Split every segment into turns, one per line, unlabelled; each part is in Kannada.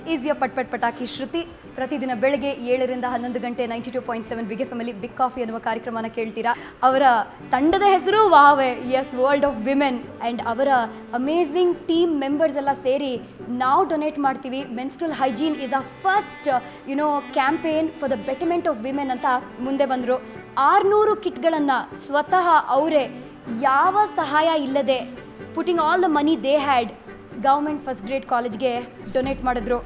ಈಸ್ ಯ ಪಟ್ ಪಟ್ ಪಟಾಕಿ ಶ್ರುತಿ ಪ್ರತಿದಿನ ಬೆಳಗ್ಗೆ ಏಳರಿಂದ ಹನ್ನೊಂದು ಗಂಟೆ ninety two point seven big F M ಅಲ್ಲಿ ಬಿಗ್ ಕಾಫಿ ಅನ್ನುವ ಕಾರ್ಯಕ್ರಮನ ಕೇಳ್ತೀರಾ ಅವರ ತಂಡದ ಹೆಸರು ವಾವೆ ಎಸ್ ವರ್ಲ್ಡ್ ಆಫ್ ವಿಮೆನ್ ಆ್ಯಂಡ್ ಅವರ ಅಮೇಝಿಂಗ್ ಟೀಮ್ ಮೆಂಬರ್ಸ್ ಎಲ್ಲ ಸೇರಿ ನಾವು ಡೊನೇಟ್ ಮಾಡ್ತೀವಿ menstrual hygiene is a first you know campaign for the betterment of women ಅಂತ ಮುಂದೆ ಬಂದರು ಆರುನೂರು ಕಿಟ್ಗಳನ್ನು ಸ್ವತಃ ಅವರೇ ಯಾವ ಸಹಾಯ ಇಲ್ಲದೆ putting all the money they had government first grade ಕಾಲೇಜ್ಗೆ ಡೊನೇಟ್ ಮಾಡಿದ್ರು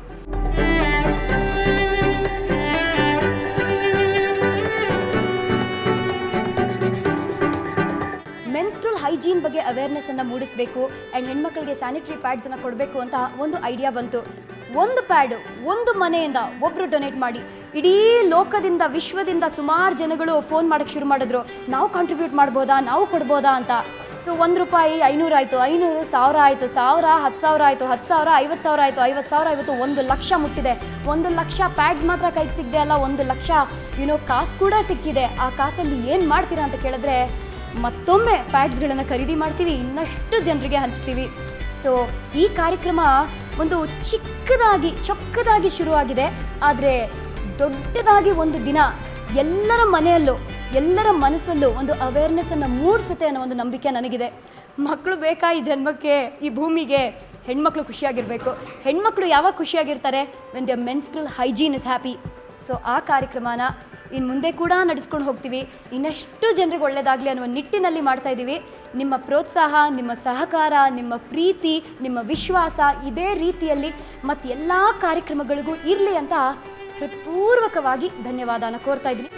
ಮೆನ್ಸ್ಟ್ರಲ್ ಹೈಜೀನ್ ಬಗ್ಗೆ ಅವೇರ್ನೆಸ್ ಅನ್ನು ಮೂಡಿಸಬೇಕು ಆ್ಯಂಡ್ ಹೆಣ್ಮಕ್ಳಿಗೆ ಸ್ಯಾನಿಟರಿ ಪ್ಯಾಡ್ಸ್ ಅನ್ನು ಕೊಡಬೇಕು ಅಂತ ಒಂದು ಐಡಿಯಾ ಬಂತು ಒಂದು ಪ್ಯಾಡ್ ಒಂದು ಮನೆಯಿಂದ ಒಬ್ಬರು ಡೊನೇಟ್ ಮಾಡಿ ಇಡೀ ಲೋಕದಿಂದ ವಿಶ್ವದಿಂದ ಸುಮಾರು ಜನಗಳು ಫೋನ್ ಮಾಡೋಕ್ಕೆ ಶುರು ಮಾಡಿದ್ರು ನಾವು ಕಾಂಟ್ರಿಬ್ಯೂಟ್ ಮಾಡ್ಬೋದಾ ನಾವು ಕೊಡ್ಬೋದಾ ಅಂತ ಸೊ ಒಂದು ರೂಪಾಯಿ ಐನೂರು ಆಯಿತು ಐನೂರು ಸಾವಿರ ಆಯಿತು ಸಾವಿರ ಹತ್ತು ಸಾವಿರ ಆಯಿತು ಹತ್ತು ಸಾವಿರ ಐವತ್ತು ಸಾವಿರ ಆಯಿತು ಐವತ್ತು ಸಾವಿರ ಇವತ್ತು ಒಂದು ಲಕ್ಷ ಮುಟ್ಟಿದೆ ಒಂದು ಲಕ್ಷ ಪ್ಯಾಡ್ಸ್ ಮಾತ್ರ ಕೈಗೆ ಸಿಗದೆ ಅಲ್ಲ ಒಂದು ಲಕ್ಷ ಏನೋ ಕಾಸು ಕೂಡ ಸಿಕ್ಕಿದೆ ಆ ಕಾಸಲ್ಲಿ ಏನು ಮಾಡ್ತೀರಾ ಅಂತ ಕೇಳಿದ್ರೆ ಮತ್ತೊಮ್ಮೆ ಪ್ಯಾಡ್ಸ್ಗಳನ್ನು ಖರೀದಿ ಮಾಡ್ತೀವಿ ಇನ್ನಷ್ಟು ಜನರಿಗೆ ಹಂಚ್ತೀವಿ ಸೊ ಈ ಕಾರ್ಯಕ್ರಮ ಒಂದು ಚಿಕ್ಕದಾಗಿ ಚೊಕ್ಕದಾಗಿ ಶುರುವಾಗಿದೆ ಆದರೆ ದೊಡ್ಡದಾಗಿ ಒಂದು ದಿನ ಎಲ್ಲರ ಮನೆಯಲ್ಲೂ ಎಲ್ಲರ ಮನಸ್ಸಲ್ಲೂ ಒಂದು ಅವೇರ್ನೆಸ್ಸನ್ನು ಮೂಡಿಸುತ್ತೆ ಅನ್ನೋ ಒಂದು ನಂಬಿಕೆ ನನಗಿದೆ ಮಕ್ಕಳು ಬೇಕಾ ಈ ಜನ್ಮಕ್ಕೆ ಈ ಭೂಮಿಗೆ ಹೆಣ್ಮಕ್ಳು ಖುಷಿಯಾಗಿರಬೇಕು ಹೆಣ್ಮಕ್ಳು ಯಾವಾಗ ಖುಷಿಯಾಗಿರ್ತಾರೆ when the menstrual hygiene is happy so ಆ ಕಾರ್ಯಕ್ರಮನ ಇನ್ನು ಮುಂದೆ ಕೂಡ ನಡೆಸ್ಕೊಂಡು ಹೋಗ್ತೀವಿ ಇನ್ನಷ್ಟು ಜನರಿಗೆ ಒಳ್ಳೆಯದಾಗಲಿ ಅನ್ನುವ ನಿಟ್ಟಿನಲ್ಲಿ ಮಾಡ್ತಾ ಇದ್ದೀವಿ ನಿಮ್ಮ ಪ್ರೋತ್ಸಾಹ ನಿಮ್ಮ ಸಹಕಾರ ನಿಮ್ಮ ಪ್ರೀತಿ ನಿಮ್ಮ ವಿಶ್ವಾಸ ಇದೇ ರೀತಿಯಲ್ಲಿ ಮತ್ತು ಎಲ್ಲ ಕಾರ್ಯಕ್ರಮಗಳಿಗೂ ಇರಲಿ ಅಂತ ಹೃತ್ಪೂರ್ವಕವಾಗಿ ಧನ್ಯವಾದನ ಕೋರ್ತಾ ಇದ್ದೀನಿ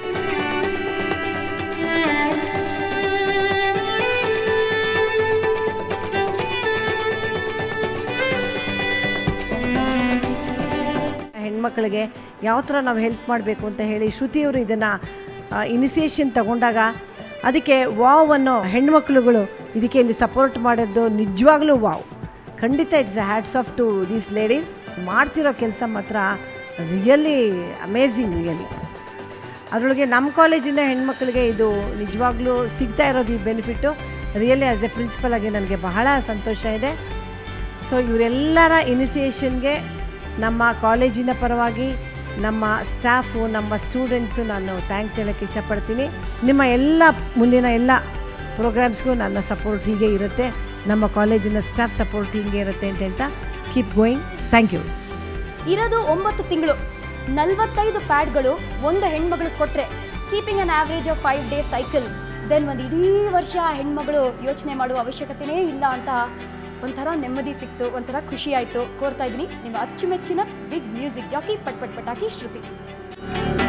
ಹೆಣ್ಮಕ್ಳಿಗೆ ಯಾವ ಥರ ನಾವು ಹೆಲ್ಪ್ ಮಾಡಬೇಕು ಅಂತ ಹೇಳಿ ಶ್ರುತಿಯವರು ಇದನ್ನು ಇನಿಸಿಯೇಷನ್ ತಗೊಂಡಾಗ ಅದಕ್ಕೆ ವಾವ್ ಅನ್ನೋ ಹೆಣ್ಮಕ್ಳುಗಳು ಇದಕ್ಕೆ ಇಲ್ಲಿ ಸಪೋರ್ಟ್ ಮಾಡಿದ್ದು ನಿಜವಾಗ್ಲೂ ವಾವ್ ಖಂಡಿತ it's hats off to these ladies ಮಾಡ್ತಿರೋ ಕೆಲಸ ಮಾತ್ರ ರಿಯಲಿ ಅಮೇಝಿಂಗ್ ರಿಯಲಿ ಅದರೊಳಗೆ ನಮ್ಮ ಕಾಲೇಜಿನ ಹೆಣ್ಮಕ್ಳಿಗೆ ಇದು ನಿಜವಾಗ್ಲೂ ಸಿಗ್ತಾ ಇರೋದು ಈ benefit really as a principal ಆಗಿ ನನಗೆ ಬಹಳ ಸಂತೋಷ ಇದೆ ಸೊ ಇವರೆಲ್ಲರ ಇನಿಸಿಯೇಷನ್ಗೆ ನಮ್ಮ ಕಾಲೇಜಿನ ಪರವಾಗಿ ನಮ್ಮ ಸ್ಟಾಫು ನಮ್ಮ ಸ್ಟೂಡೆಂಟ್ಸು ನಾನು ಥ್ಯಾಂಕ್ಸ್ ಹೇಳೋಕ್ಕೆ ಇಷ್ಟಪಡ್ತೀನಿ ನಿಮ್ಮ ಎಲ್ಲ ಮುಂದಿನ ಎಲ್ಲ ಪ್ರೋಗ್ರಾಮ್ಸ್ಗೂ ನನ್ನ ಸಪೋರ್ಟ್ ಹೀಗೆ ಇರುತ್ತೆ ನಮ್ಮ ಕಾಲೇಜಿನ ಸ್ಟಾಫ್ ಸಪೋರ್ಟ್ ಹೀಗೆ ಇರುತ್ತೆ ಅಂತ ಹೇಳ್ತಾ ಕೀಪ್ ಗೋಯಿಂಗ್ ಥ್ಯಾಂಕ್ ಯು
ಇರೋದು ಒಂಬತ್ತು ತಿಂಗಳು ನಲವತ್ತೈದು ಪ್ಯಾಡ್ಗಳು ಒಂದು ಹೆಣ್ಮಗಳು ಕೊಟ್ಟರೆ keeping an average of five day cycle then ಒಂದು ಇಡೀ ವರ್ಷ ಹೆಣ್ಮಗಳು ಯೋಚನೆ ಮಾಡುವ ಅವಶ್ಯಕತೆನೇ ಇಲ್ಲ ಅಂತ ಒಂಥರ ನೆಮ್ಮದಿ ಸಿಕ್ತು ಒಂಥರ ಖುಷಿ ಆಯಿತು ಕೋರ್ತಾ ಇದ್ದೀನಿ ನಿಮ್ಮ ಅಚ್ಚುಮೆಚ್ಚಿನ ಬಿಗ್ ಮ್ಯೂಸಿಕ್ ಜಾಕಿ ಪಟ್ ಪಟ್ ಪಟಾಕಿ ಶ್ರುತಿ